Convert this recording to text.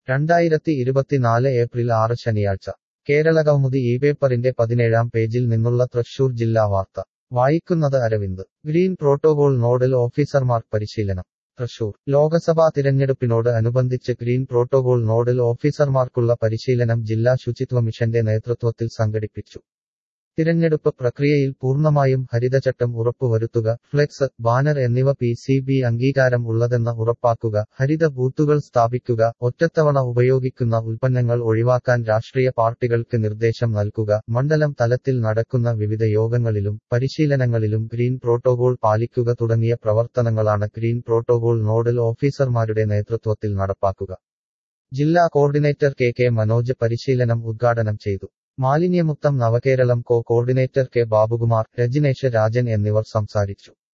രണ്ടായിരത്തി ഇരുപത്തിനാല് ഏപ്രിൽ ആറ് ശനിയാഴ്ച കേരളകൗമുദി ഈ പേപ്പറിന്റെ പതിനേഴാം പേജിൽ നിന്നുള്ള തൃശൂർ ജില്ലാ വാർത്ത വായിക്കുന്നത് അരവിന്ദ് ഗ്രീൻ പ്രോട്ടോകോൾ നോഡൽ ഓഫീസർമാർ പരിശീലനം തൃശൂർ ലോക്സഭാ തിരഞ്ഞെടുപ്പിനോട് അനുബന്ധിച്ച് ഗ്രീൻ പ്രോട്ടോകോൾ നോഡൽ ഓഫീസർമാർക്കുള്ള പരിശീലനം ജില്ലാ ശുചിത്വ മിഷന്റെ നേതൃത്വത്തിൽ സംഘടിപ്പിച്ചു തിരഞ്ഞെടുപ്പ് പ്രക്രിയയിൽ പൂർണ്ണമായും ഹരിതചട്ടം ഉറപ്പുവരുത്തുക ഫ്ലെക്സ് ബാനർ എന്നിവ പി സി ബി അംഗീകാരം ഉള്ളതെന്ന് ഉറപ്പാക്കുക ഹരിത ബൂത്തുകൾ സ്ഥാപിക്കുക ഒറ്റത്തവണ ഉപയോഗിക്കുന്ന ഉൽപ്പന്നങ്ങൾ ഒഴിവാക്കാൻ രാഷ്ട്രീയ പാർട്ടികൾക്ക് നിർദ്ദേശം നൽകുക മണ്ഡലം തലത്തിൽ നടക്കുന്ന വിവിധ യോഗങ്ങളിലും പരിശീലനങ്ങളിലും ഗ്രീൻ പ്രോട്ടോകോൾ പാലിക്കുക തുടങ്ങിയ പ്രവർത്തനങ്ങളാണ് ഗ്രീൻ പ്രോട്ടോകോൾ നോഡൽ ഓഫീസർമാരുടെ നേതൃത്വത്തിൽ നടപ്പാക്കുക ജില്ലാ കോർഡിനേറ്റർ കെ കെ മനോജ് പരിശീലനം ഉദ്ഘാടനം ചെയ്തു മാലിന്യമുക്തം Navakeralam co coordinator K Babukumar Rajinesh Rajan എന്നിവർ സംസാരിച്ചു